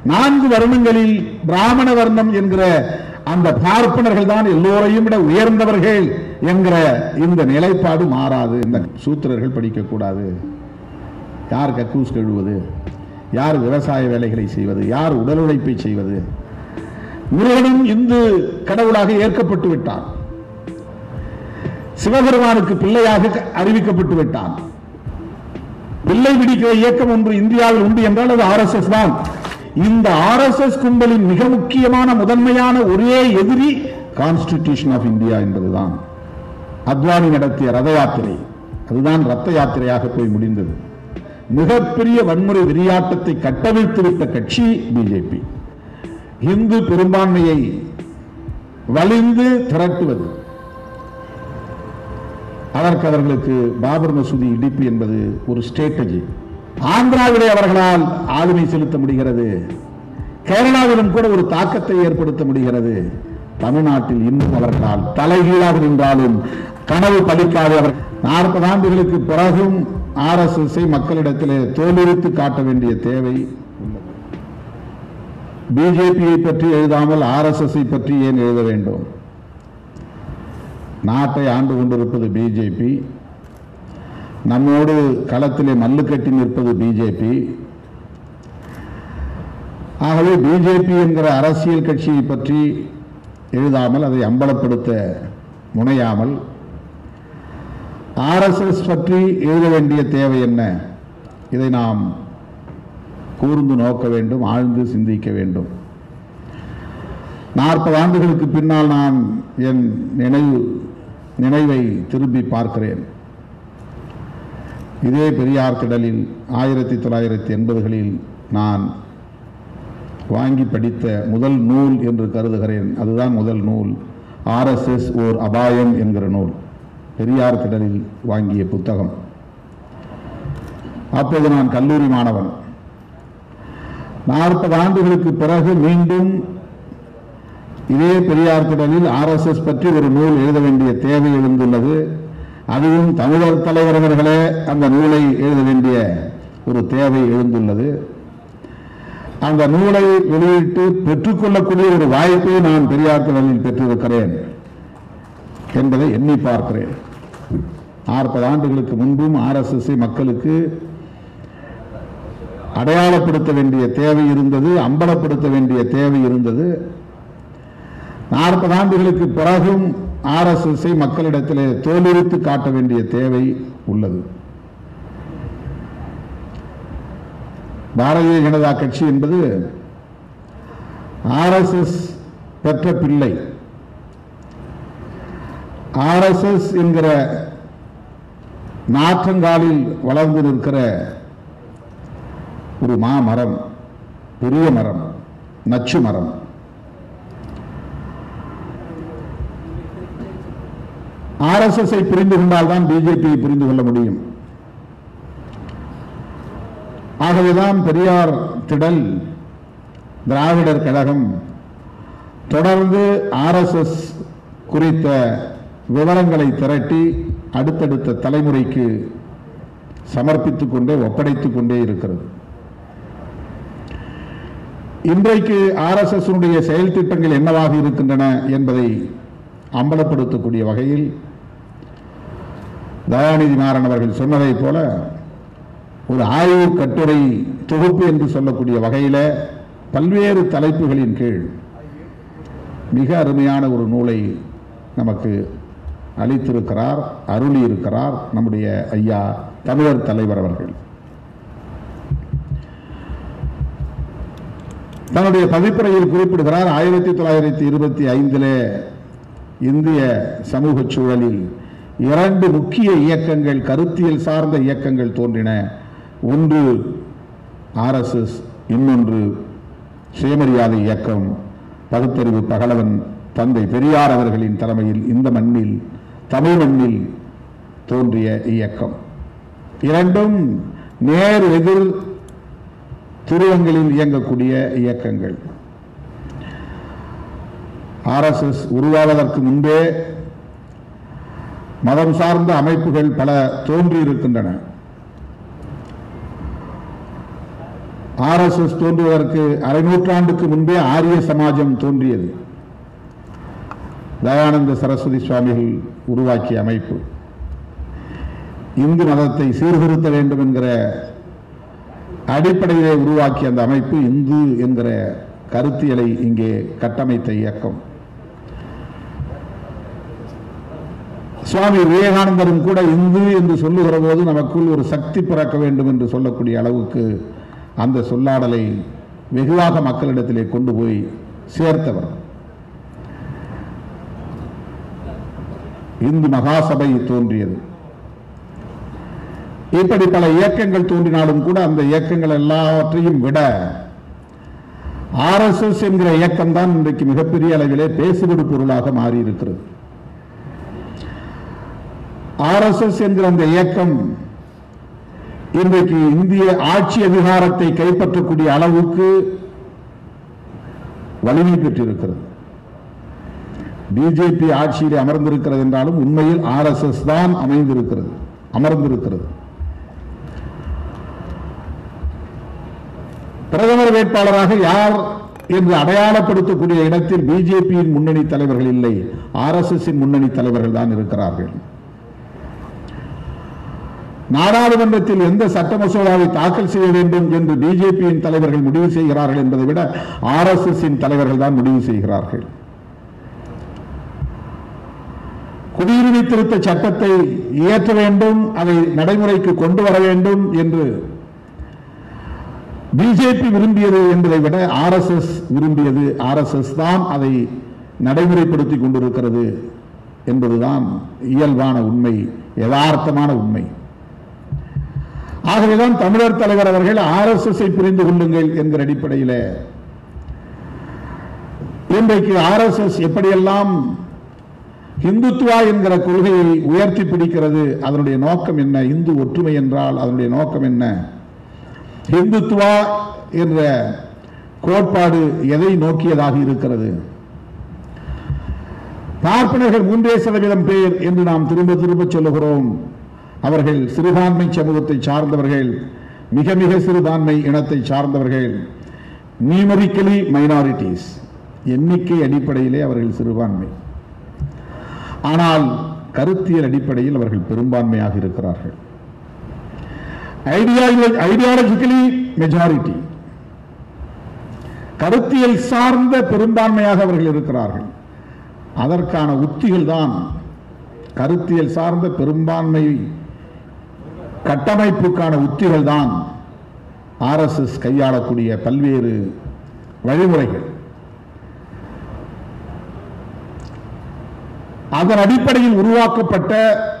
நான்கு வருணங்களில் பிராமண வர்ணம் என்கிற அந்த பார்ப்பனர்கள் தான் எல்லோரையும் விட உயர்ந்தவர்கள் என்கிற இந்த நிலைப்பாடு மாறாது இந்த சூத்திரர்கள் படிக்கக்கூடாது யார் கக்கூஸ் கழுவுவது யார் விவசாய வேலைகளை செய்வது யார் உடல் உழைப்பை செய்வது முருகனும் இந்து கடவுளாக ஏற்கப்பட்டு விட்டான் சிவபெருமானுக்கு பிள்ளையாக அறிவிக்கப்பட்டு விட்டான் பிள்ளை பிடிக்கிற இயக்கம் ஒன்று இந்தியாவில் உண்டு என்றால் அது ஆர்எஸ்எஸ் தான் இந்த ஆர்எஸ்எஸ் கும்பலின் மிக முக்கியமான முதன்மையான ஒரே எதிரி கான்ஸ்டிடியூஷன் ஆஃப் இந்தியா என்பதுதான் அத்வானி நடத்திய ரத யாத்திரை அதுதான் ரத்த யாத்திரையாக போய் முடிந்தது மிகப்பெரிய வன்முறை வெறியாட்டத்தை கட்டவிழ்த்து விட்ட கட்சி பிஜேபி இந்து பெரும்பான்மையை வலிந்து திரட்டுவது அதற்கு அவர்களுக்கு பாபர் மசூதி இடிப்பு என்பது ஒரு ஸ்ட்ராட்டஜி ஆந்திராவிலே அவர்களால் ஆளுமை செலுத்த முடிகிறது கேரளாவிலும் கூட ஒரு தாக்கத்தை ஏற்படுத்த முடிகிறது தமிழ்நாட்டில் இன்னும் அவர்களால் தலைகீழாக நின்றாலும் கனவு பலிக்காது அவர் நாற்பது ஆண்டுகளுக்கு பிறகும் ஆர்எஸ்எஸ்ஐ மக்களிடத்திலே தோலுரித்து காட்ட வேண்டிய தேவை உள்ளது பிஜேபியை பற்றி எழுதாமல் ஆர்எஸ்எஸ்ஐ பற்றி ஏன் எழுத வேண்டும் நாட்டை ஆண்டு கொண்டிருப்பது பிஜேபி நம்மோடு களத்திலே மல்லு கட்டி நிற்பது பிஜேபி ஆகவே பிஜேபி என்கிற அரசியல் கட்சியை பற்றி எழுதாமல் அதை அம்பலப்படுத்த முனையாமல் ஆர்எஸ்எஸ் பற்றி எழுத வேண்டிய தேவை என்ன இதை நாம் கூர்ந்து நோக்க வேண்டும் ஆழ்ந்து சிந்திக்க வேண்டும் நாற்பது ஆண்டுகளுக்கு பின்னால் நான் என் நினைவு நினைவை திரும்பி பார்க்கிறேன் இதே பெரியார் திடலில் ஆயிரத்தி தொள்ளாயிரத்தி எண்பதுகளில் நான் வாங்கி படித்த முதல் நூல் என்று கருதுகிறேன் அதுதான் முதல் நூல் ஆர்எஸ்எஸ் ஓர் அபாயம் என்கிற நூல் பெரியார் திடலில் வாங்கிய புத்தகம் அப்போது நான் கல்லூரி மாணவன் நாற்பது ஆண்டுகளுக்கு பிறகு மீண்டும் இதே பெரியார் திடலில் ஆர்எஸ்எஸ் பற்றி ஒரு நூல் எழுத வேண்டிய தேவை எழுந்துள்ளது அதுவும் தமிழர் தலைவர் அவர்களே அந்த நூலை எழுத வேண்டிய ஒரு தேவை எழுந்துள்ளது அந்த நூலை வெளியிட்டு பெற்றுக்கொள்ளக்கூடிய ஒரு வாய்ப்பை நான் பெரியார் திடலில் பெற்றிருக்கிறேன் என்பதை எண்ணி பார்க்கிறேன் நாற்பது ஆண்டுகளுக்கு முன்பும் ஆர்எஸ்எஸ் மக்களுக்கு அடையாளப்படுத்த வேண்டிய தேவை இருந்தது அம்பலப்படுத்த வேண்டிய தேவை இருந்தது நாற்பது ஆண்டுகளுக்கு பிறகும் ஆர்எஸ்எஸ் மக்களிடத்திலே தோலுரித்து காட்ட வேண்டிய தேவை உள்ளது பாரதிய ஜனதா கட்சி என்பது ஆர்எஸ்எஸ் பெற்ற பிள்ளை ஆர்எஸ்எஸ் என்கிற நாற்றங்காலில் வளர்ந்து நிற்கிற ஒரு மாமரம் பெரிய மரம் நச்சு மரம் ஆர்எஸ்எஸ் புரிந்து கொண்டால்தான் பிஜேபியை புரிந்து கொள்ள முடியும் ஆகவேதான் பெரியார் திடல் திராவிடர் கழகம் தொடர்ந்து ஆர்எஸ்எஸ் குறித்த விவரங்களை திரட்டி அடுத்தடுத்த தலைமுறைக்கு சமர்ப்பித்துக் கொண்டே ஒப்படைத்துக் கொண்டே இருக்கிறது இன்றைக்கு ஆர்எஸ்எஸ் செயல் திட்டங்கள் என்னவாக இருக்கின்றன என்பதை அம்பலப்படுத்தக்கூடிய வகையில் தயாநிதி மாறன் அவர்கள் சொன்னதைப் போல ஒரு ஆய்வு கட்டுரை தொகுப்பு என்று சொல்லக்கூடிய வகையில பல்வேறு தலைப்புகளின் கீழ் மிக அருமையான ஒரு நூலை நமக்கு அளித்திருக்கிறார் அருளி இருக்கிறார் நம்முடைய ஐயா தமிழர் தலைவர் அவர்கள் தன்னுடைய பதிப்புரையில் குறிப்பிடுகிறார் ஆயிரத்தி தொள்ளாயிரத்தி இருபத்தி ஐந்திலே இந்திய சமூக சூழலில் இரண்டு முக்கிய இயக்கங்கள் கருத்தியல் சார்ந்த இயக்கங்கள் தோன்றின ஒன்று ஆர்எஸ்எஸ் இன்னொன்று சுயமரியாதை இயக்கம் பகுத்தறிவு பகலவன் தந்தை பெரியார் அவர்களின் தலைமையில் இந்த மண்ணில் தமிழ் மண்ணில் தோன்றிய இயக்கம் இரண்டும் நேர் எதிர் துருவங்களில் இயங்கக்கூடிய இயக்கங்கள் ஆர்எஸ்எஸ் உருவாவதற்கு முன்பே மதம் சார்ந்த அமைப்புகள் பல தோன்றியிருக்கின்றன ஆர்எஸ்எஸ் தோன்றுவதற்கு அரை நூற்றாண்டுக்கு முன்பே ஆரிய சமாஜம் தோன்றியது தயானந்த சரஸ்வதி சுவாமிகள் உருவாக்கிய அமைப்பு இந்து மதத்தை சீர்திருத்த வேண்டும் என்கிற அடிப்படையிலே உருவாக்கிய அந்த அமைப்பு இந்து என்கிற கருத்தியலை இங்கே கட்டமைத்த இயக்கம் சுவாமி விவேகானந்தரும் கூட இந்து என்று சொல்லுகிற போது நமக்குள் ஒரு சக்தி பிறக்க வேண்டும் என்று சொல்லக்கூடிய அளவுக்கு அந்த சொல்லாடலை வெகுவாக மக்களிடத்திலே கொண்டு போய் சேர்த்தவர் இந்து மகாசபை தோன்றியது இப்படி பல இயக்கங்கள் தோன்றினாலும் கூட அந்த இயக்கங்கள் எல்லாவற்றையும் விட ஆர்எஸ்எஸ் என்கிற இயக்கம் தான் இன்றைக்கு மிகப்பெரிய அளவிலே பேசுபடு பொருளாக மாறியிருக்கிறது ஆர்எஸ்எஸ் என்கிற அந்த இயக்கம் இன்றைக்கு இந்திய ஆட்சி அதிகாரத்தை கைப்பற்றக்கூடிய அளவுக்கு வலிமை பெற்றிருக்கிறது பிஜேபி ஆட்சியில் அமர்ந்திருக்கிறது என்றாலும் உண்மையில் ஆர்எஸ்எஸ் தான் அமைந்திருக்கிறது அமர்ந்திருக்கிறது பிரதமர் வேட்பாளராக யார் என்று அடையாளப்படுத்தக்கூடிய இடத்தில் பிஜேபியின் முன்னணி தலைவர்கள் இல்லை ஆர்எஸ்எஸ் முன்னணி தலைவர்கள் தான் இருக்கிறார்கள் நாடாளுமன்றத்தில் எந்த சட்ட மசோதாவை தாக்கல் செய்ய வேண்டும் என்று பிஜேபியின் தலைவர்கள் முடிவு செய்கிறார்கள் என்பதை விட ஆர்எஸ்எஸ் தலைவர்கள் தான் முடிவு செய்கிறார்கள் குடியுரிமை திருத்த சட்டத்தை இயற்ற வேண்டும் அதை நடைமுறைக்கு கொண்டு வர வேண்டும் என்று பிஜேபி விரும்பியது என்பதை விட ஆர்எஸ்எஸ் விரும்பியது ஆர்எஸ்எஸ் தான் அதை நடைமுறைப்படுத்திக் கொண்டிருக்கிறது என்பதுதான் இயல்பான உண்மை யதார்த்தமான உண்மை ஆகவேதான் தமிழர் தலைவர் அவர்கள் ஆர்எஸ்எஸ் புரிந்து கொள்ளுங்கள் என்கிற அடிப்படையில் இன்றைக்கு ஆர்எஸ்எஸ் எப்படியெல்லாம் இந்துத்துவா என்கிற கொள்கையை உயர்த்தி பிடிக்கிறது அதனுடைய நோக்கம் என்ன இந்து ஒற்றுமை என்றால் அதனுடைய நோக்கம் என்ன இந்துத்துவா என்ற கோட்பாடு எதை நோக்கியதாக இருக்கிறது பார்ப்பனர்கள் மூன்றே சதவீதம் பேர் என்று நாம் திரும்ப திரும்ப சொல்லுகிறோம் அவர்கள் சிறுபான்மை சமூகத்தை சார்ந்தவர்கள் மிக மிக சிறுபான்மை இனத்தை சார்ந்தவர்கள் நியூமரிக்கலி மைனாரிட்டிஸ் எண்ணிக்கை அடிப்படையிலே அவர்கள் சிறுபான்மை ஆனால் கருத்தியல் அடிப்படையில் அவர்கள் பெரும்பான்மையாக இருக்கிறார்கள் ஐடியாலஜிக்கலி மெஜாரிட்டி கருத்தியல் சார்ந்த பெரும்பான்மையாக அவர்கள் இருக்கிறார்கள் அதற்கான உத்திகள் தான் கருத்தியல் சார்ந்த பெரும்பான்மை கட்டமைப்புக்கான உத்திகள் தான் ஆர்எஸ்எஸ் கையாளக்கூடிய பல்வேறு வழிமுறைகள் அதன் அடிப்படையில் உருவாக்கப்பட்ட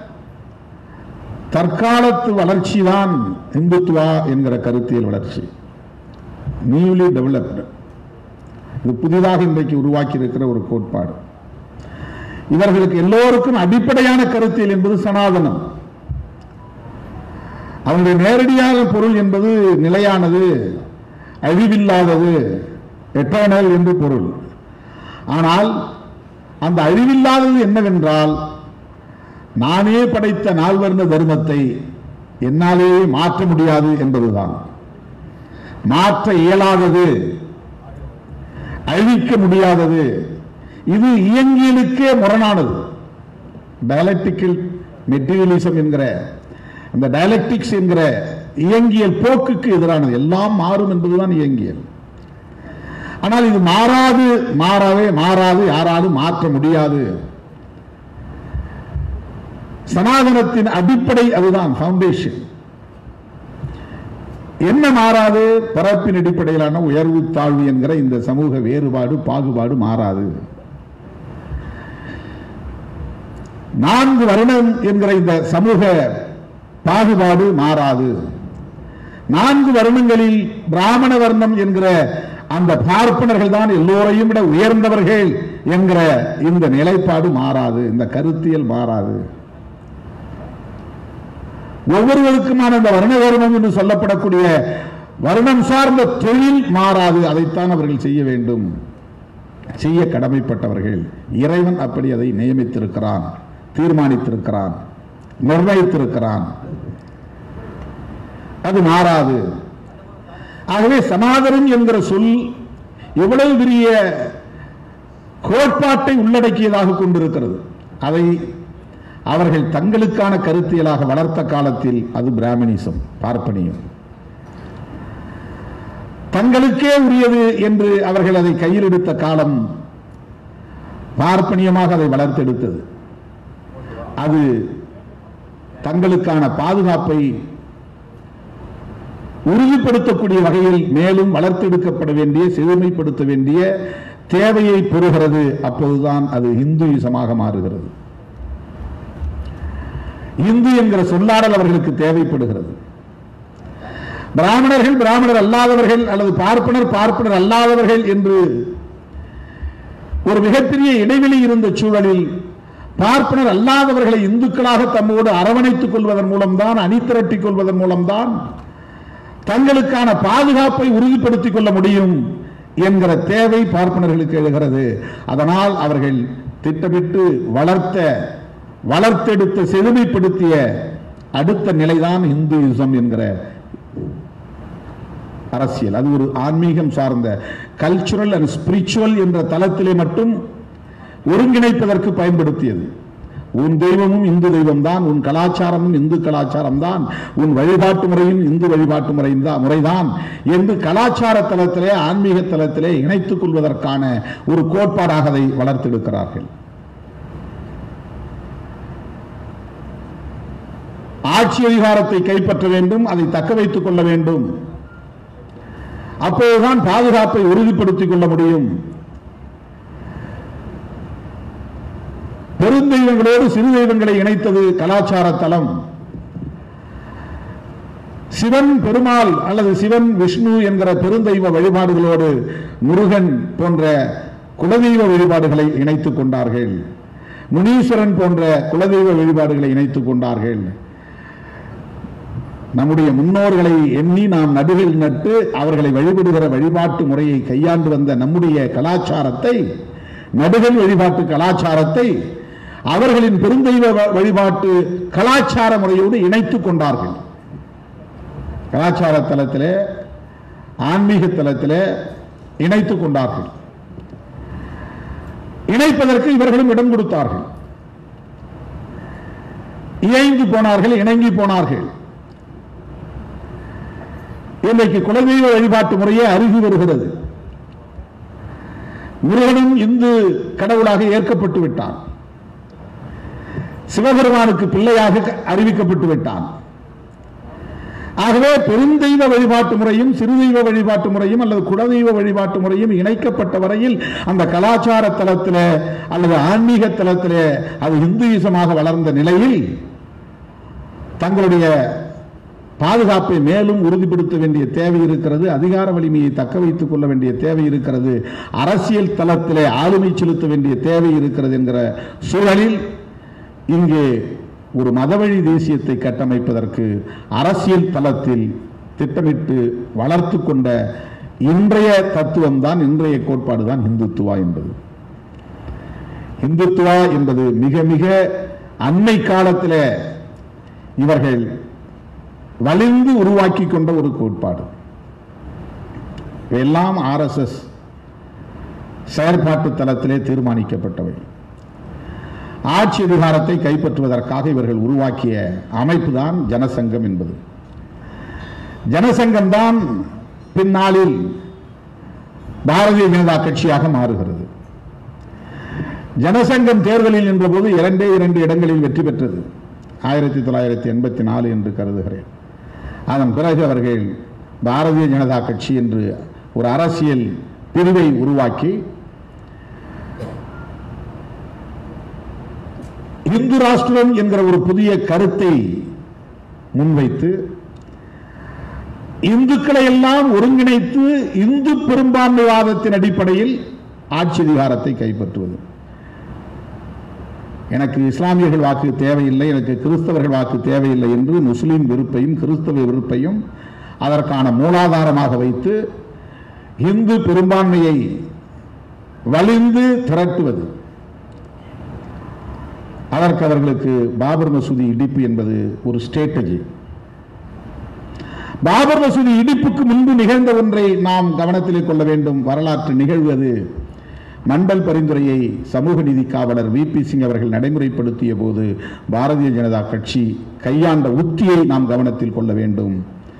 தற்காலத்து வளர்ச்சி தான் இந்துத்துவா என்கிற கருத்தியல் வளர்ச்சி நியூலி டெவலப்டு இது புதிதாக இன்றைக்கு உருவாக்கி இருக்கிற ஒரு கோட்பாடு இவர்களுக்கு எல்லோருக்கும் அடிப்படையான கருத்தியல் என்பது சனாதனம் அவனுடைய நேரடியான பொருள் என்பது நிலையானது அழிவில்லாதது எட்டர்னல் என்று பொருள் ஆனால் அந்த அழிவில்லாதது என்னவென்றால் நானே படைத்த நால்வர்ண தர்மத்தை என்னாலேயே மாற்ற முடியாது என்பதுதான் மாற்ற இயலாதது அழிக்க முடியாதது இது இயங்கியலுக்கே முரணானது டயலக்டிக்கல் மெட்டீரியலிசம் என்கிற அந்த டயலக்டிக்ஸ் என்கிற இயங்கியல் போக்குக்கு எதிரானது எல்லாம் மாறும் என்பதுதான் இயங்கியல் ஆனால் இது மாறாது மாறவே மாறாது யாராலும் மாற்ற முடியாது சனாதனத்தின் அடிப்படை அதுதான் ஃபவுண்டேஷன் என்ன மாறாது பரப்பின் அடிப்படையிலான உயர்வு தாழ்வு என்கிற இந்த சமூக வேறுபாடு பாகுபாடு மாறாது நான்கு வருடம் என்கிற இந்த சமூக பாகுபாடு மாறாது நான்கு வருணங்களில் பிராமண வர்ணம் என்கிற அந்த பார்ப்பனர்கள் தான் எல்லோரையும் விட உயர்ந்தவர்கள் என்கிற இந்த நிலைப்பாடு மாறாது இந்த கருத்தியல் மாறாது ஒவ்வொருவருக்குமான இந்த வர்ண வருணம் என்று சொல்லப்படக்கூடிய வருணம் சார்ந்த தொழில் மாறாது அதைத்தான் அவர்கள் செய்ய வேண்டும் செய்ய கடமைப்பட்டவர்கள் இறைவன் அப்படி அதை நியமித்திருக்கிறான் தீர்மானித்திருக்கிறான் நிர்ணயித்திருக்கிறான் அது மாறாது ஆகவே சனாதனம் என்கிற சொல் எவ்வளவு பெரிய கோட்பாட்டை உள்ளடக்கியதாக கொண்டிருக்கிறது அதை அவர்கள் தங்களுக்கான கருத்தியலாக வளர்த்த காலத்தில் அது பிராமணிசம் பார்ப்பனியம் தங்களுக்கே உரியது என்று அவர்கள் அதை கையில் எடுத்த காலம் பார்ப்பனியமாக அதை வளர்த்தெடுத்தது அது தங்களுக்கான பாதுகாப்பை உறுதிப்படுத்தக்கூடிய வகையில் மேலும் வளர்த்தெடுக்கப்பட வேண்டிய செழுமைப்படுத்த வேண்டிய தேவையை பெறுகிறது அப்போதுதான் அது இந்துயிசமாக மாறுகிறது இந்து என்கிற சொல்லாடல் அவர்களுக்கு தேவைப்படுகிறது பிராமணர்கள் பிராமணர் அல்லாதவர்கள் அல்லது பார்ப்பனர் பார்ப்பனர் அல்லாதவர்கள் என்று ஒரு மிகப்பெரிய இடைவெளி இருந்த சூழலில் பார்ப்பனர் அல்லாதவர்களை இந்துக்களாக தம்மோடு அரவணைத்துக் கொள்வதன் மூலம்தான் அணிதிரட்டிக் கொள்வதன் மூலம்தான் தங்களுக்கான பாதுகாப்பை உறுதிப்படுத்திக் கொள்ள முடியும் என்கிற தேவை பார்ப்பனர்களுக்கு எழுகிறது அதனால் அவர்கள் திட்டமிட்டு வளர்த்த வளர்த்தெடுத்த செழுமைப்படுத்திய அடுத்த நிலைதான் இந்துயிசம் என்கிற அரசியல் அது ஒரு ஆன்மீகம் சார்ந்த கல்ச்சுரல் அண்ட் ஸ்பிரிச்சுவல் என்ற தளத்திலே மட்டும் ஒருங்கிணைப்பதற்கு பயன்படுத்தியது உன் தெய்வமும் இந்து தெய்வம் தான் உன் கலாச்சாரமும் இந்து கலாச்சாரம் தான் உன் வழிபாட்டு முறையும் இந்து வழிபாட்டு முறை முறைதான் என்று கலாச்சார தளத்திலே ஆன்மீக தளத்திலே இணைத்துக் கொள்வதற்கான ஒரு கோட்பாடாக அதை வளர்த்தெடுக்கிறார்கள் ஆட்சி அதிகாரத்தை கைப்பற்ற வேண்டும் அதை தக்க வைத்துக் கொள்ள வேண்டும் அப்போதுதான் பாதுகாப்பை உறுதிப்படுத்திக் கொள்ள முடியும் பெருந்தெய்வங்களோடு சிறு தெய்வங்களை இணைத்தது கலாச்சார தலம் சிவன் பெருமாள் அல்லது சிவன் விஷ்ணு என்கிற பெருந்தெய்வ வழிபாடுகளோடு முருகன் போன்ற குலதெய்வ வழிபாடுகளை இணைத்துக் கொண்டார்கள் முனீஸ்வரன் போன்ற குலதெய்வ வழிபாடுகளை இணைத்துக் கொண்டார்கள் நம்முடைய முன்னோர்களை எண்ணி நாம் நடுவில் நட்டு அவர்களை வழிபடுகிற வழிபாட்டு முறையை கையாண்டு வந்த நம்முடைய கலாச்சாரத்தை நடுகள் வழிபாட்டு கலாச்சாரத்தை அவர்களின் பெருந்தெய்வ வ- வழிபாட்டு கலாச்சார முறையோடு இணைத்துக் கொண்டார்கள் கலாச்சார தலத்திலே ஆன்மீக தலத்திலே இணைத்துக் கொண்டார்கள் இணைப்பதற்கு இவர்களும் இடம் கொடுத்தார்கள் இயைந்து போனார்கள் இணங்கி போனார்கள் இன்றைக்கு குலதெய்வ வழிபாட்டு முறையே அருகி வருகிறது முருகனும் இந்து கடவுளாக ஏற்கப்பட்டு விட்டான் சிவபெருமானுக்கு பிள்ளையாக க- அறிவிக்கப்பட்டு விட்டான் ஆகவே பெருந்தெய்வ வழிபாட்டு முறையும் சிறுதெய்வ வழிபாட்டு முறையும் அல்லது குலதெய்வ வழிபாட்டு முறையும் இணைக்கப்பட்ட வரையில் அந்த கலாச்சார தலத்திலே அல்லது ஆன்மீக தலத்திலே அது இந்துயிசமாக வளர்ந்த நிலையில் தங்களுடைய பாதுகாப்பை மேலும் உறுதிப்படுத்த வேண்டிய தேவை இருக்கிறது அதிகார வலிமையை தக்க வைத்துக் கொள்ள வேண்டிய தேவை இருக்கிறது அரசியல் தளத்திலே ஆளுமை செலுத்த வேண்டிய தேவை இருக்கிறது என்கிற சூழலில் இங்கே ஒரு மதவழி தேசியத்தை கட்டமைப்பதற்கு அரசியல் தளத்தில் திட்டமிட்டு வளர்த்து கொண்ட இன்றைய தத்துவம் தான் இன்றைய கோட்பாடு தான் இந்துத்துவா என்பது இந்துத்துவா என்பது மிக மிக அண்மை காலத்திலே இவர்கள் வலிந்து உருவாக்கி கொண்ட ஒரு கோட்பாடு எல்லாம் ஆர்எஸ்எஸ் செயற்பாட்டு தளத்திலே தீர்மானிக்கப்பட்டவை ஆட்சி அதிகாரத்தை கைப்பற்றுவதற்காக இவர்கள் உருவாக்கிய அமைப்பு தான் ஜனசங்கம் என்பது ஜனசங்கம் தான் பின்னாளில் பாரதிய ஜனதா கட்சியாக மாறுகிறது ஜனசங்கம் தேர்தலில் நின்றபோது இரண்டே இரண்டு இடங்களில் வெற்றி பெற்றது ஆயிரத்தி தொள்ளாயிரத்தி எண்பத்தி நாலு என்று கருதுகிறேன் அதன் பிறகு அவர்கள் பாரதிய ஜனதா கட்சி என்று ஒரு அரசியல் பிரிவை உருவாக்கி இந்து ராஷ்டிரம் என்கிற ஒரு புதிய கருத்தை முன்வைத்து இந்துக்களை எல்லாம் ஒருங்கிணைத்து இந்து பெரும்பான்மைவாதத்தின் அடிப்படையில் ஆட்சி அதிகாரத்தை கைப்பற்றுவது எனக்கு இஸ்லாமியர்கள் வாக்கு தேவையில்லை எனக்கு கிறிஸ்தவர்கள் வாக்கு தேவையில்லை என்று முஸ்லிம் விருப்பையும் கிறிஸ்தவ விருப்பையும் அதற்கான மூலாதாரமாக வைத்து இந்து பெரும்பான்மையை வலிந்து திரட்டுவது அதற்கு அவர்களுக்கு பாபர் மசூதி இடிப்பு என்பது ஒரு ஸ்ட்ராட்டஜி பாபர் மசூதி இடிப்புக்கு முன்பு நிகழ்ந்த ஒன்றை நாம் கவனத்திலே கொள்ள வேண்டும் வரலாற்று நிகழ்வு அது மண்டல் பரிந்துரையை சமூக நீதி காவலர் வி பி சிங் அவர்கள் நடைமுறைப்படுத்திய போது பாரதிய ஜனதா கட்சி கையாண்ட உத்தியை நாம் கவனத்தில் கொள்ள வேண்டும்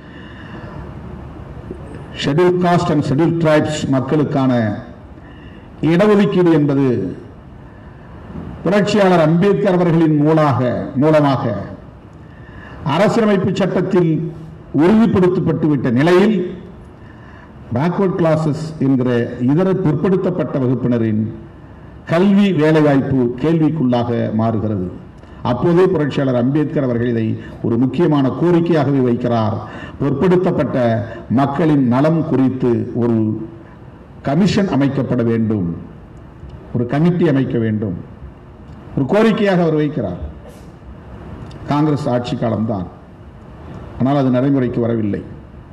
schedule caste and schedule tribes மக்களுக்கான இடஒதுக்கீடு என்பது புரட்சியாளர் அம்பேத்கர் அவர்களின் மூலாக மூலமாக அரசியலமைப்பு சட்டத்தில் உறுதிப்படுத்தப்பட்டுவிட்ட நிலையில் பேக்வர்ட் கிளாஸஸ் என்கிற இதர பிற்படுத்தப்பட்ட வகுப்பினரின் கல்வி வேலைவாய்ப்பு கேள்விக்குள்ளாக மாறுகிறது அப்போதே புரட்சியாளர் அம்பேத்கர் அவர்கள் இதை ஒரு முக்கியமான கோரிக்கையாகவே வைக்கிறார் பிற்படுத்தப்பட்ட மக்களின் நலம் குறித்து ஒரு கமிஷன் அமைக்கப்பட வேண்டும் ஒரு கமிட்டி அமைக்க வேண்டும் ஒரு கோரிக்கையாக அவர் வைக்கிறார் காங்கிரஸ் ஆட்சி காலம்தான் ஆனால் அது நடைமுறைக்கு வரவில்லை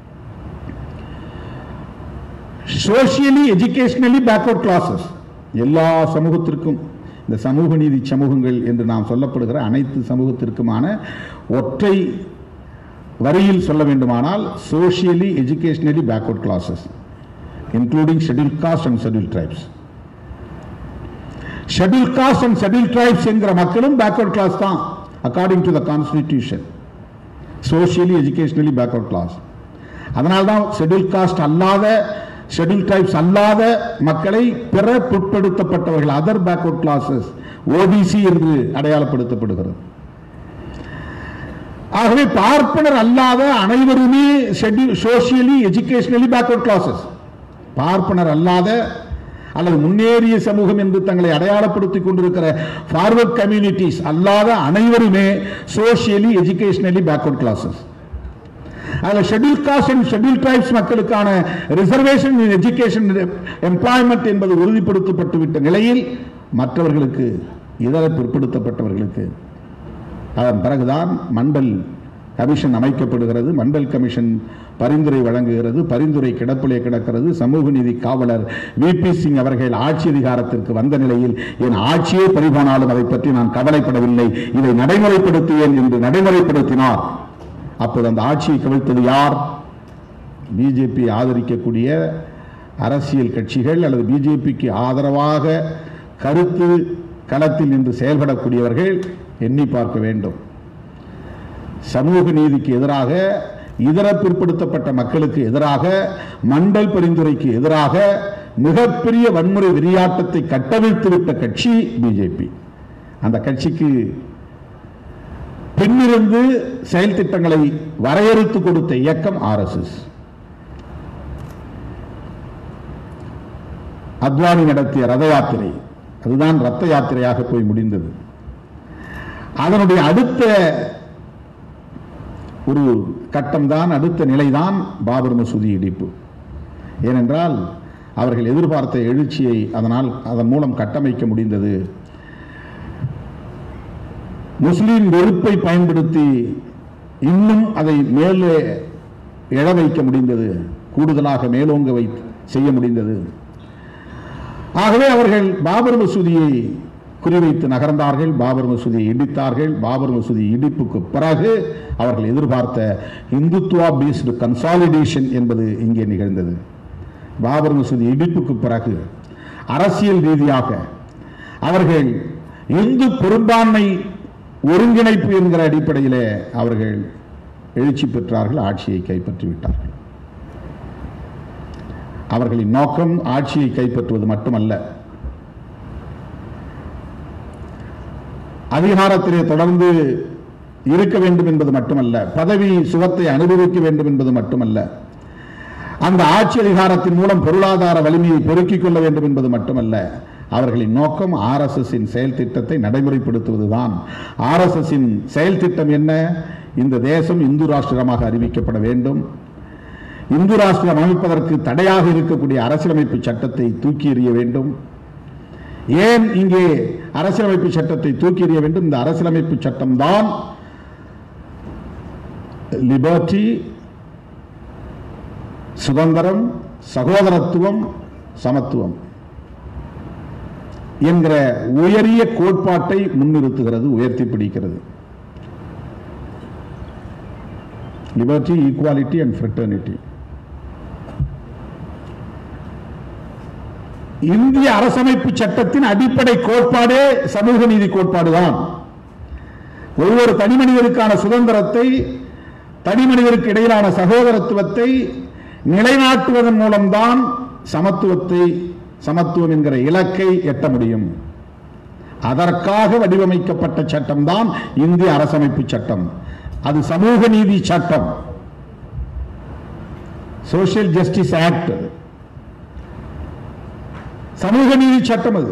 சோசியலி எஜுகேஷனலி பேக்வர்ட் கிளாஸஸ் எல்லா சமூகத்திற்கும் இந்த சமூக நீதி சமூகங்கள் என்று நாம் சொல்லப்படுகிற அனைத்து சமூகத்திற்குமான ஒற்றை வரியில் சொல்ல வேண்டுமானால் socially educationally backward classes including schedule caste and schedule tribes schedule caste and schedule tribes என்கிற மக்களும் பேக்வர்ட் கிளாஸ் தான் according to the constitution socially educationally backward class அதனால தான் ஷெட்யூல் காஸ்ட் அல்லாத ஷெட்யூல் ட்ரைப்ஸ் அல்லாத மக்களை பிற பிற்படுத்தப்பட்டவர்கள் அதர் பேக்வர்ட் கிளாஸஸ் ஓபிசி என்று அடையாளப்படுத்தப்படுகிறது ஆகவே பார்ப்பனர் அல்லாத அனைவருமே schedule socially educationally backward classes பார்ப்பனர் அல்லாத அல்லது முன்னேறிய சமூகம் என்று தங்களை அடையாளப்படுத்திக் கொண்டிருக்கிற ஃபார்வர்ட் கம்யூனிட்டிஸ் அல்லாத அனைவருமே சோசியலி எஜுகேஷனலி பேக்வர்ட் கிளாஸஸ் அதில் schedule caste and schedule tribes மக்களுக்கான ரிசர்வேஷன் இன் எஜுகேஷன் எம்ப்ளாய்மெண்ட் என்பது உறுதிப்படுத்தப்பட்டு விட்ட நிலையில் மற்றவர்களுக்கு இதர பிற்படுத்தப்பட்டவர்களுக்கு அதன் பிறகுதான் மண்டல் கமிஷன் அமைக்கப்படுகிறது மண்டல் கமிஷன் பரிந்துரை வழங்குகிறது பரிந்துரை கிடப்பிலே கிடக்கிறது சமூக நீதி காவலர் வி பி சிங் அவர்கள் ஆட்சி அதிகாரத்திற்கு வந்த நிலையில் என் ஆட்சியே பறிபோனாலும் அதை பற்றி நான் கவலைப்படவில்லை இதை நடைமுறைப்படுத்துவேன் என்று நடைமுறைப்படுத்தினார் அப்போது அந்த ஆட்சியை கவிழ்த்தது யார் பிஜேபி ஆதரிக்கக்கூடிய அரசியல் கட்சிகள் அல்லது பிஜேபிக்கு ஆதரவாக கருத்து களத்தில் நின்று செயல்படக்கூடியவர்கள் எண்ணி பார்க்க வேண்டும் சமூக நீதிக்கு எதிராக இதர பிற்படுத்தப்பட்ட மக்களுக்கு எதிராக மண்டல் பரிந்துரைக்கு எதிராக மிகப்பெரிய வன்முறை வெறியாட்டத்தை கட்டவிழ்த்து விட்ட கட்சி பிஜேபி அந்த கட்சிக்கு பின்னிருந்து செயல் திட்டங்களை வரையறுத்து கொடுத்த இயக்கம் ஆர்எஸ்எஸ் அத்வானி நடத்திய ரத யாத்திரை அதுதான் ரத்த யாத்திரையாக போய் முடிந்தது அதனுடைய அடுத்த ஒரு கட்டம்தான் அடுத்த நிலைதான் பாபர் மசூதி இடிப்பு ஏனென்றால் அவர்கள் எதிர்பார்த்த எழுச்சியை அதனால் அதன் மூலம் கட்டமைக்க முடிந்தது முஸ்லிம் வெறுப்பை பயன்படுத்தி இன்னும் அதை மேலே எழ வைக்க முடிந்தது கூடுதலாக மேலோங்க வை செய்ய முடிந்தது ஆகவே அவர்கள் பாபர் மசூதியை குறிவைத்து நகர்ந்தார்கள் பாபர் மசூதியை இடித்தார்கள் பாபர் மசூதி இடிப்புக்கு பிறகு அவர்கள் எதிர்பார்த்த இந்துத்துவா பேஸ்டு கன்சாலிடேஷன் என்பது இங்கே நிகழ்ந்தது பாபர் மசூதி இடிப்புக்கு பிறகு அரசியல் ரீதியாக அவர்கள் இந்து பெரும்பான்மை ஒருங்கிணைப்பு என்கிற அடிப்படையிலே அவர்கள் எழுச்சி பெற்றார்கள் ஆட்சியை கைப்பற்றி விட்டார்கள் அவர்களின் நோக்கம் ஆட்சியை கைப்பற்றுவது மட்டுமல்ல அதிகாரத்திலே தொடர்ந்து இருக்க வேண்டும் என்பது மட்டுமல்ல பதவி சுகத்தை அனுபவிக்க வேண்டும் என்பது மட்டுமல்ல அந்த ஆட்சி அதிகாரத்தின் மூலம் பொருளாதார வலிமையை பெருக்கிக் கொள்ள வேண்டும் என்பது மட்டுமல்ல அவர்களின் நோக்கம் ஆர்எஸ்எஸ் செயல் திட்டத்தை நடைமுறைப்படுத்துவதுதான் ஆர்எஸ்எஸ் செயல் திட்டம் என்ன இந்த தேசம் இந்து ராஷ்டிரமாக அறிவிக்கப்பட வேண்டும் இந்து ராஷ்டிரம் அமைப்பதற்கு தடையாக இருக்கக்கூடிய அரசியலமைப்பு சட்டத்தை தூக்கி எறிய வேண்டும் ஏன் இங்கே அரசியலமைப்பு சட்டத்தை தூக்கி எறிய வேண்டும் இந்த அரசியலமைப்பு சட்டம்தான் லிபர்ட்டி சுதந்திரம் சகோதரத்துவம் சமத்துவம் என்கிற உயரிய கோட்பாட்டை முன்னிறுத்துகிறது உயர்த்தி பிடிக்கிறது லிபர்ட்டி ஈக்குவாலிட்டி அண்ட் ஃப்ரெட்டர்னிட்டி இந்திய அரசமைப்பு சட்டத்தின் அடிப்படை கோட்பாடே சமூக நீதி கோட்பாடுதான் ஒவ்வொரு தனி மனிதருக்கான சுதந்திரத்தை தனி மனிதருக்கு இடையிலான சகோதரத்துவத்தை நிலைநாட்டுவதன் மூலம்தான் சமத்துவத்தை சமத்துவம் என்கிற இலக்கை எட்ட முடியும் அதற்காக வடிவமைக்கப்பட்ட சட்டம்தான் இந்திய அரசமைப்பு சட்டம் அது சமூக நீதி சட்டம் சோசியல் ஜஸ்டிஸ் ஆக்ட் சமூக நீதி சட்டம் அது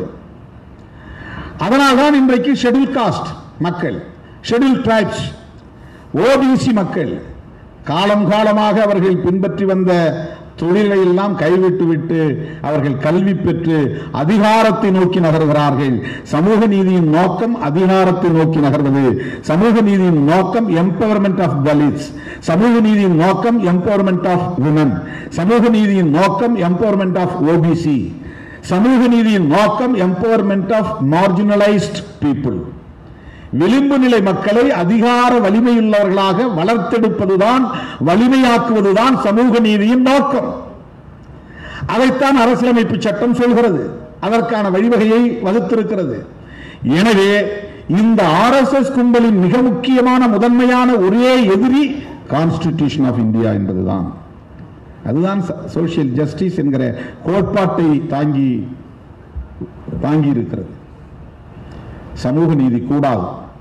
அதனால்தான் இன்றைக்கு ஷெட்யூல் காஸ்ட் மக்கள் ஷெட்யூல் டிரைப்ஸ் ஓபிசி மக்கள் காலம் காலமாக அவர்கள் பின்பற்றி வந்த தொழிலை எல்லாம் கைவிட்டு விட்டு அவர்கள் கல்வி பெற்று அதிகாரத்தை நோக்கி நகர்கிறார்கள் சமூக நீதியின் நோக்கம் அதிகாரத்தை நோக்கி நகர்வது சமூக நீதியின் நோக்கம் எம்பவர்மெண்ட் ஆஃப் தலித்ஸ் சமூக நீதியின் நோக்கம் எம்பவர்மெண்ட் ஆஃப் விமன் சமூக நீதியின் நோக்கம் எம்பவர்மெண்ட் ஆஃப் ஓபிசி சமூக நீதியின் நோக்கம் எம்பவர்மெண்ட் ஆஃப் மார்ஜினலைஸ்ட் பீப்புள் விளிம்பு நிலை மக்களை அதிகார வலிமையுள்ளவர்களாக வளர்த்தெடுப்பதுதான் வலிமையாக்குவதுதான் சமூக நீதியின் நோக்கம் அதைத்தான் அரசியலமைப்பு சட்டம் சொல்கிறது அதற்கான வழிவகையை வகுத்திருக்கிறது எனவே இந்த ஆர்எஸ்எஸ் கும்பலின் மிக முக்கியமான முதன்மையான ஒரே எதிரி கான்ஸ்டிடியூஷன் ஆஃப் இந்தியா என்பதுதான் அதுதான் சோசியல் ஜஸ்டிஸ் என்கிற கோட்பாட்டை தாங்கி தாங்கி இருக்கிறது சமூக நீதி கூடாது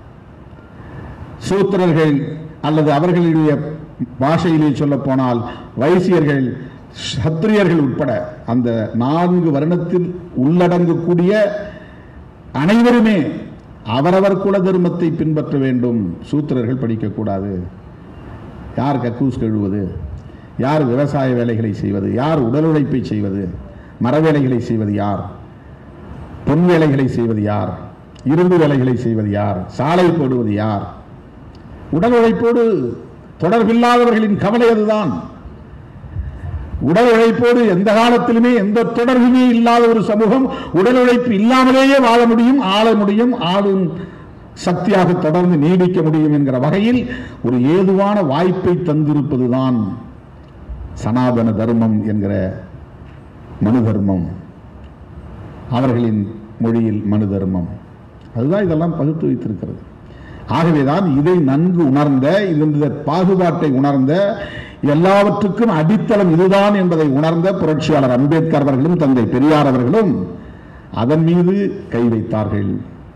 சூத்திரர்கள் அல்லது அவர்களுடைய பாஷையிலே சொல்ல போனால் வைசியர்கள் சத்திரியர்கள் உட்பட அந்த நான்கு வருடத்தில் உள்ளடங்கக்கூடிய அனைவருமே அவரவர் குல தர்மத்தை பின்பற்ற வேண்டும் சூத்திரர்கள் படிக்கக்கூடாது யார் கக்கூஸ் கழுவுவது யார் விவசாய வேலைகளை செய்வது யார் உடல் உழைப்பை செய்வது மர வேலைகளை செய்வது யார் பொன் வேலைகளை செய்வது யார் இரும்பு வேலைகளை செய்வது யார் சாலை போடுவது யார் உடல் உழைப்போடு தொடர்பில்லாதவர்களின் கவலை அதுதான் உடல் உழைப்போடு எந்த காலத்திலுமே எந்த தொடர்புமே இல்லாத ஒரு சமூகம் உடல் உழைப்பு இல்லாமலேயே வாழ முடியும் ஆள முடியும் ஆளும் சக்தியாக தொடர்ந்து நீடிக்க முடியும் என்கிற வகையில் ஒரு ஏதுவான வாய்ப்பை தந்திருப்பதுதான் சனாதன தர்மம் என்கிற மனு தர்மம் அவர்களின் மொழியில் மனு தர்மம் அதுதான் இதெல்லாம் பகுத்து வைத்திருக்கிறது ஆகவேதான் இதை நன்கு உணர்ந்த இந்த பாகுபாட்டை உணர்ந்த எல்லாவற்றுக்கும் அடித்தளம் இதுதான் என்பதை உணர்ந்த புரட்சியாளர் அம்பேத்கர் அவர்களும் தந்தை பெரியார் அவர்களும் அதன் மீது கை வைத்தார்கள்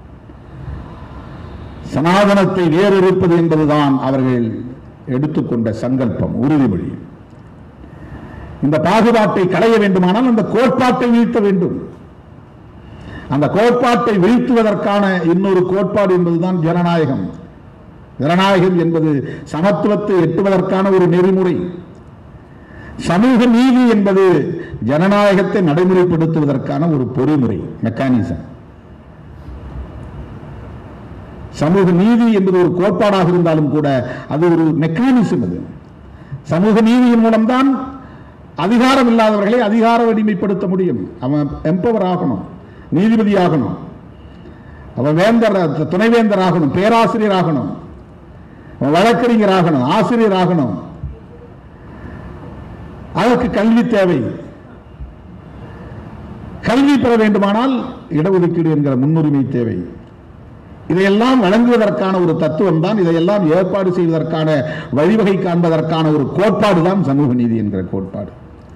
சனாதனத்தை வேறறுப்பது என்பதுதான் அவர்கள் எடுத்துக்கொண்ட சங்கல்பம் உறுதிமொழி இந்த பாகுபாட்டை களைய வேண்டுமானால் அந்த கோட்பாட்டை வீழ்த்த வேண்டும் அந்த கோட்பாட்டை வீழ்த்துவதற்கான இன்னொரு கோட்பாடு என்பதுதான் ஜனநாயகம் ஜனநாயகம் என்பது சமத்துவத்தை எட்டுவதற்கான ஒரு நெறிமுறை சமூக நீதி என்பது ஜனநாயகத்தை நடைமுறைப்படுத்துவதற்கான ஒரு பொறிமுறை மெக்கானிசம் சமூக நீதி என்பது ஒரு கோட்பாடாக இருந்தாலும் கூட அது ஒரு மெக்கானிசம் அது சமூக நீதியின் மூலம்தான் அதிகாரம் இல்லாதவர்களை அதிகார வலிமைப்படுத்த முடியும் அவன் எம்பவர் ஆகணும் நீதிபதி ஆகணும் அவன் வேந்தர் துணைவேந்தர் ஆகணும் பேராசிரியர் ஆகணும் அவன் வழக்கறிஞர் ஆகணும் ஆசிரியர் ஆகணும் அதற்கு கல்வி தேவை கல்வி பெற வேண்டுமானால் இடஒதுக்கீடு என்கிற முன்னுரிமை தேவை இதையெல்லாம் வழங்குவதற்கான ஒரு தத்துவம் தான் இதையெல்லாம் ஏற்பாடு செய்வதற்கான வழிவகை காண்பதற்கான ஒரு கோட்பாடு தான் சமூக நீதி என்கிற கோட்பாடு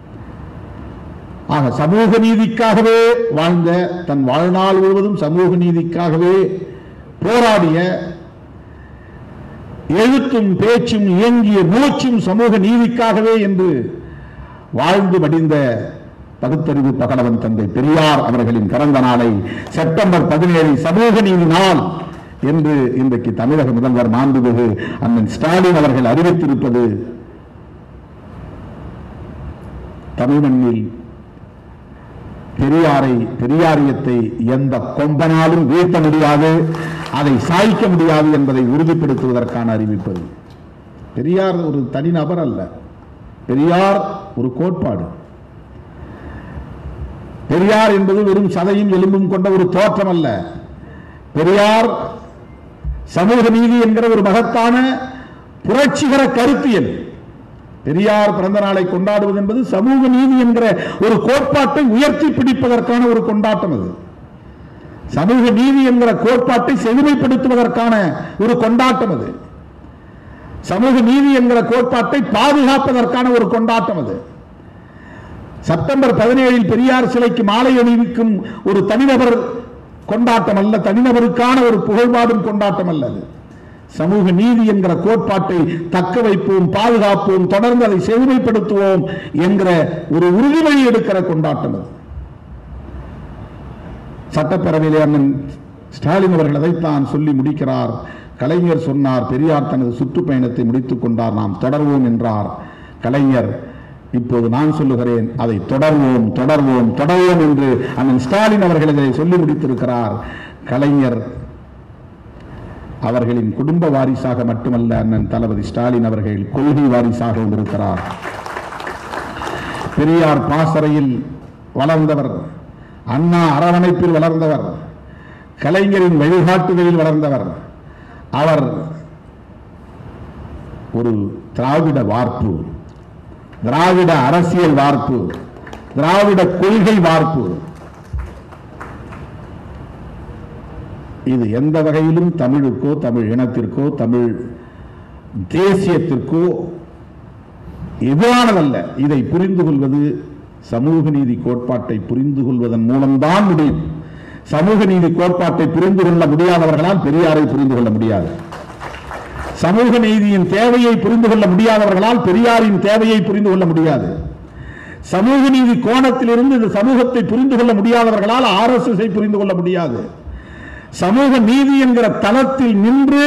ஆக சமூக நீதிக்காகவே வாழ்ந்த தன் வாழ்நாள் முழுவதும் சமூக நீதிக்காகவே போராடிய எழுத்தும் பேச்சும் இயங்கிய மூச்சும் சமூக நீதிக்காகவே என்று வாழ்ந்து மடிந்த பகுத்தறிவு பகலவன் தந்தை பெரியார் அவர்களின் பிறந்த நாளை செப்டம்பர் பதினேழு சமூக நீதி நாள் என்று இன்றைக்கு தமிழக முதல்வர் மாண்புமிகு அண்ணன் ஸ்டாலின் அவர்கள் அறிவித்திருப்பது தமிழ் மண்ணில் பெரியாரை பெரியாரியத்தை எந்த கொம்பனாலும் வீழ்த்த முடியாது அதை சாய்க்க முடியாது என்பதை உறுதிப்படுத்துவதற்கான அறிவிப்பது பெரியார் ஒரு தனிநபர் அல்ல பெரியார் ஒரு கோட்பாடு பெரியார் என்பது வெறும் சதையும் எலும்பும் கொண்ட ஒரு தோற்றம் அல்ல பெரியார் சமூக நீதி என்கிற ஒரு மகத்தான புரட்சிகர கருத்தியல் பெரியார் பிறந்த நாளை கொண்டாடுவது என்பது சமூக நீதி என்கிற ஒரு கோட்பாட்டை உயர்த்தி பிடிப்பதற்கான ஒரு கொண்டாட்டம் அது சமூக நீதி என்கிற கோட்பாட்டை செழுமைப்படுத்துவதற்கான ஒரு கொண்டாட்டம் அது சமூக நீதி என்கிற கோட்பாட்டை பாதுகாப்பதற்கான ஒரு கொண்டாட்டம் அது செப்டம்பர் பதினேழில் பெரியார் சிலைக்கு மாலை அணிவிக்கும் ஒரு தனிநபர் கொண்டாட்டம் அல்ல தனிநபருக்கான ஒரு புகழ்பாடும் கொண்டாட்டம் அல்ல அது சமூக நீதி என்கிற கோட்பாட்டை தக்க வைப்போம் பாதுகாப்போம் தொடர்ந்து அதை செழுமைப்படுத்துவோம் என்கிற ஒரு உறுதிமொழி எடுக்கிற கொண்டாட்டம் அது சட்டப்பேரவையிலே அண்ணன் ஸ்டாலின் அவர்கள் அதைத்தான் சொல்லி முடிக்கிறார் கலைஞர் சொன்னார் பெரியார் தனது சுற்றுப்பயணத்தை முடித்துக் கொண்டார் நாம் தொடர்வோம் என்றார் கலைஞர் இப்போது நான் சொல்லுகிறேன் அதை தொடர்வோம் தொடர்வோம் தொடர்வோம் என்று அண்ணன் ஸ்டாலின் அவர்கள் இதை சொல்லி முடித்திருக்கிறார் கலைஞர் அவர்களின் குடும்ப வாரிசாக மட்டுமல்ல அண்ணன் தளபதி ஸ்டாலின் அவர்கள் கொள்கை வாரிசாகவும் இருக்கிறார் பெரியார் பாசறையில் வளர்ந்தவர் அண்ணா அரவணைப்பில் வளர்ந்தவர் கலைஞரின் வழிகாட்டுதலில் வளர்ந்தவர் அவர் ஒரு திராவிட வார்ப்பு திராவிட அரசியல் வார்ப்பு திராவிட கொள்கை வார்ப்பு இது எந்த வகையிலும் தமிழுக்கோ தமிழ் இனத்திற்கோ தமிழ் தேசியத்திற்கோ எதிரானதல்ல இதை புரிந்து கொள்வது சமூக நீதி கோட்பாட்டை புரிந்து கொள்வதன் மூலம்தான் முடியும் சமூக நீதி கோட்பாட்டை புரிந்து கொள்ள முடியாதவர்களால் பெரியாரை புரிந்து கொள்ள முடியாது சமூக நீதியின் தேவையை புரிந்து கொள்ள முடியாதவர்களால் பெரியாரின் தேவையை புரிந்து கொள்ள முடியாது சமூக நீதி கோணத்திலிருந்து இந்த சமூகத்தை புரிந்து கொள்ள முடியாதவர்களால் ஆர்எஸ்எஸ் புரிந்து கொள்ள முடியாது சமூக நீதி என்கிற தளத்தில் நின்று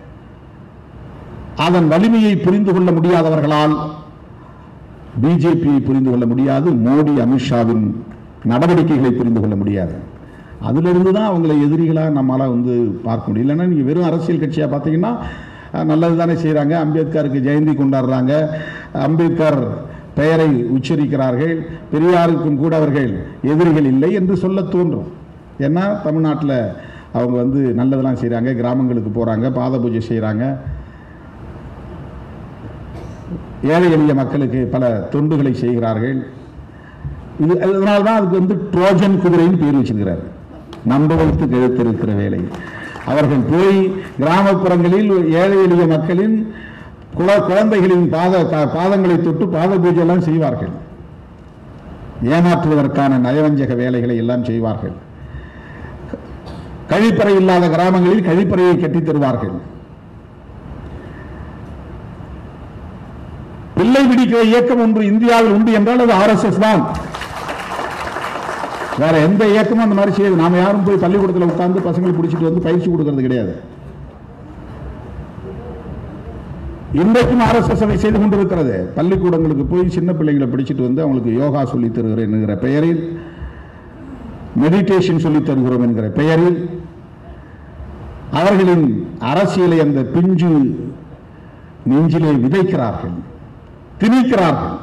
அதன் வலிமையை புரிந்து கொள்ள முடியாதவர்களால் பிஜேபியை புரிந்து கொள்ள முடியாது மோடி அமித்ஷாவின் நடவடிக்கைகளை புரிந்து கொள்ள முடியாது அதிலிருந்து தான் அவங்களை எதிரிகளாக நம்மளால வந்து பார்க்க முடியும் இல்லைன்னா நீங்கள் வெறும் அரசியல் கட்சியாக பார்த்தீங்கன்னா அஹ், நல்லது தானே செய்கிறாங்க அம்பேத்கருக்கு ஜெயந்தி கொண்டாடுறாங்க அம்பேத்கர் பெயரை உச்சரிக்கிறார்கள் பெரியாருக்கும் கூட அவர்கள் எதிரிகள் இல்லை என்று சொல்ல தோன்றும் ஏன்னா தமிழ்நாட்டில் அவங்க வந்து நல்லதெல்லாம் செய்கிறாங்க கிராமங்களுக்கு போகிறாங்க பாத பூஜை செய்கிறாங்க ஏழை எளிய மக்களுக்கு பல தொண்டுகளை செய்கிறார்கள் இது அதனால தான் அதுக்கு வந்து ட்ரோஜன் குதிரைன்னு பேர் வச்சிருக்கிறார் நம்ப வைத்து கழுத்திருக்கிற வேலை அவர்கள் போய் கிராமப்புறங்களில் ஏழை எளிய மக்களின் குல குழந்தைகளின் பாத கா- பாதங்களை தொட்டு பாத பூஜை எல்லாம் செய்வார்கள் ஏமாற்றுவதற்கான நயவஞ்சக வேலைகளை எல்லாம் செய்வார்கள் கழிப்பறை இல்லாத கிராமங்களில் கழிப்பறையை கட்டித் தருவார்கள் பிள்ளை பிடிக்கிற இயக்கம் ஒன்று இந்தியாவில் உண்டு என்றால் அது ஆர்எஸ்எஸ் தான் வேற எந்த இயக்கமும் அந்த மாதிரி செய்யுது நாம யாரும் போய் பள்ளிக்கூடத்தில் உட்கார்ந்து பசங்களை பிடிச்சிட்டு வந்து பயிற்சி கொடுக்கறது கிடையாது இன்றைக்கும் ஆர்எஸ்எஸ் அதை செய்து கொண்டிருக்கிறது பள்ளிக்கூடங்களுக்கு போய் சின்ன பிள்ளைங்களை பிடிச்சிட்டு வந்து அவங்களுக்கு யோகா சொல்லித் தருகிறேன் என்கிற பெயரில் மெடிடேஷன் சொல்லித் தருகிறோம் என்கிற பெயரில் அவர்களின் அரசியலை அந்த பிஞ்சு நெஞ்சிலே விதைக்கிறார்கள் திணிக்கிறார்கள்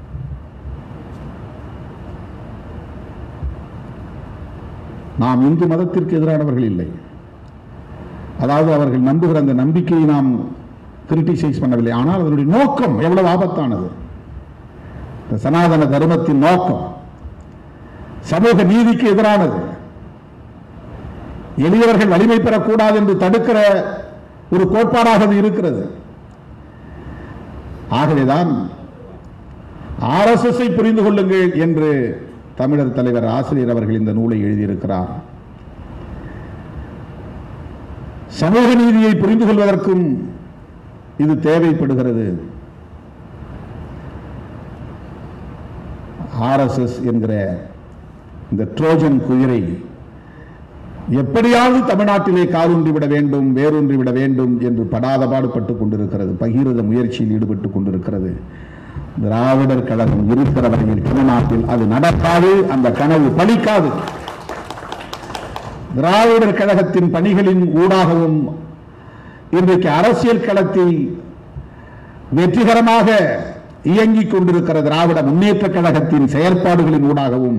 நாம் இந்து மதத்திற்கு எதிரானவர்கள் இல்லை அதாவது அவர்கள் நம்புகிற அந்த நம்பிக்கையை நாம் கிரிட்டிசைஸ் பண்ணவில்லை ஆனால் அதனுடைய நோக்கம் எவ்வளவு ஆபத்தானது இந்த சனாதன தர்மத்தின் நோக்கம் சமூக நீதிக்கு எதிரானது எளியவர்கள் வலிமை பெறக்கூடாது என்று தடுக்கிற ஒரு கோட்பாடாக அது இருக்கிறது ஆகவேதான் ஆர்எஸ்எஸ் புரிந்து கொள்ளுங்கள் என்று தமிழர் தலைவர் ஆசிரியர் அவர்கள் இந்த நூலை எழுதியிருக்கிறார் சமூக நீதியை புரிந்து கொள்வதற்கும் இது தேவைப்படுகிறது ஆர்எஸ்எஸ் என்கிற இந்த ட்ரோஜன் குதிரை எப்படியாவது தமிழ்நாட்டிலே காலூன்றி விட வேண்டும் வேரூன்றி விட வேண்டும் என்று படாத பாடுபட்டுக் கொண்டிருக்கிறது பகீரத முயற்சியில் ஈடுபட்டுக் கொண்டிருக்கிறது திராவிடர் கழகம் இருக்கிற வரையில் தமிழ்நாட்டில் அது நடக்காது அந்த கனவு பலிக்காது திராவிடர் கழகத்தின் பணிகளின் ஊடாகவும் இன்றைக்கு அரசியல் களத்தில் வெற்றிகரமாக இயங்கிக் கொண்டிருக்கிற திராவிட முன்னேற்ற கழகத்தின் செயல்பாடுகளின் ஊடாகவும்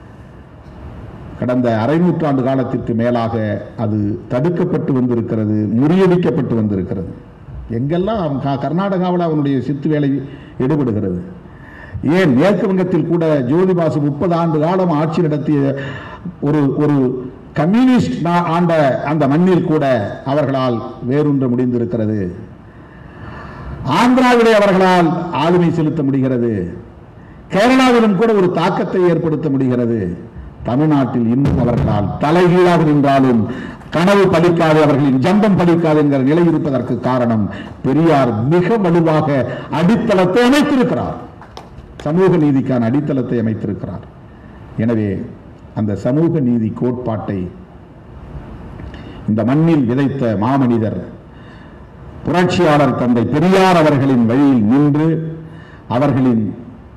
கடந்த அரை நூற்றாண்டு காலத்திற்கு மேலாக அது தடுக்கப்பட்டு வந்திருக்கிறது முறியடிக்கப்பட்டு வந்திருக்கிறது எங்கெல்லாம் க- கர்நாடகாவில் அவனுடைய சித்து வேலை ஈடுபடுகிறது ஏன் மேற்கு வங்கத்தில் கூட ஜோதிபாசு முப்பது ஆண்டு காலம் ஆட்சி நடத்திய ஒரு ஒரு கம்யூனிஸ்ட் நா- ஆண்ட அந்த மண்ணில் கூட அவர்களால் வேரூன்ற முடிந்திருக்கிறது ஆந்திராவிலே அவர்களால் ஆளுமை செலுத்த முடிகிறது கேரளாவிலும் கூட ஒரு தாக்கத்தை ஏற்படுத்த முடிகிறது தமிழ்நாட்டில் இன்னும் அவர்களால் தலைகீழாக நின்றாலும் கனவு பலிக்காது அவர்களின் ஜம்பம் பலிக்காது என்கிற நிலை இருப்பதற்கு காரணம் பெரியார் மிக வலுவாக அடித்தளத்தை அமைத்திருக்கிறார் சமூக நீதிக்கான அடித்தளத்தை அமைத்திருக்கிறார் எனவே அந்த சமூக நீதி கோட்பாட்டை இந்த மண்ணில் விதைத்த மாமனிதர் புரட்சியாளர் தந்தை பெரியார் அவர்களின் வழியில் நின்று அவர்களின்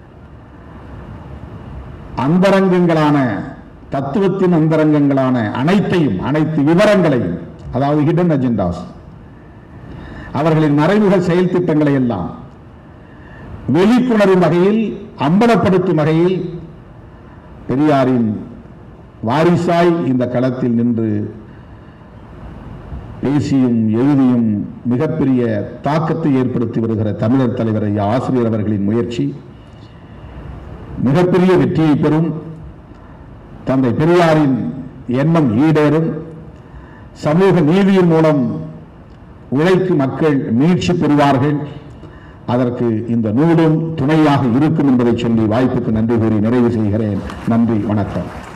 அந்தரங்கங்களான தத்துவத்தின் அந்தரங்கங்களான அனைத்தையும் அனைத்து விவரங்களையும் அதாவது ஹிடன் அஜெண்டாஸ் அவர்களின் மறைமுக செயல் திட்டங்களை எல்லாம் வெளிப்புணரும் வகையில் அம்பலப்படுத்தும் வகையில் பெரியாரின் வாரிசாய் இந்த களத்தில் நின்று பேசியும் எழுதியும் மிகப்பெரிய தாக்கத்தை ஏற்படுத்தி வருகிற தமிழர் தலைவர் ஐயா ஆசிரியர் அவர்களின் முயற்சி மிகப்பெரிய வெற்றியை பெறும் தந்தை பெரியாரின் எண்ணம் ஈடேறும் சமூக நீதியின் மூலம் உழைக்கும் மக்கள் மீட்சி பெறுவார்கள் அதற்கு இந்த நூலும் துணையாக இருக்கும் என்பதை சொல்லி வாய்ப்புக்கு நன்றி கூறி நிறைவு செய்கிறேன் நன்றி வணக்கம்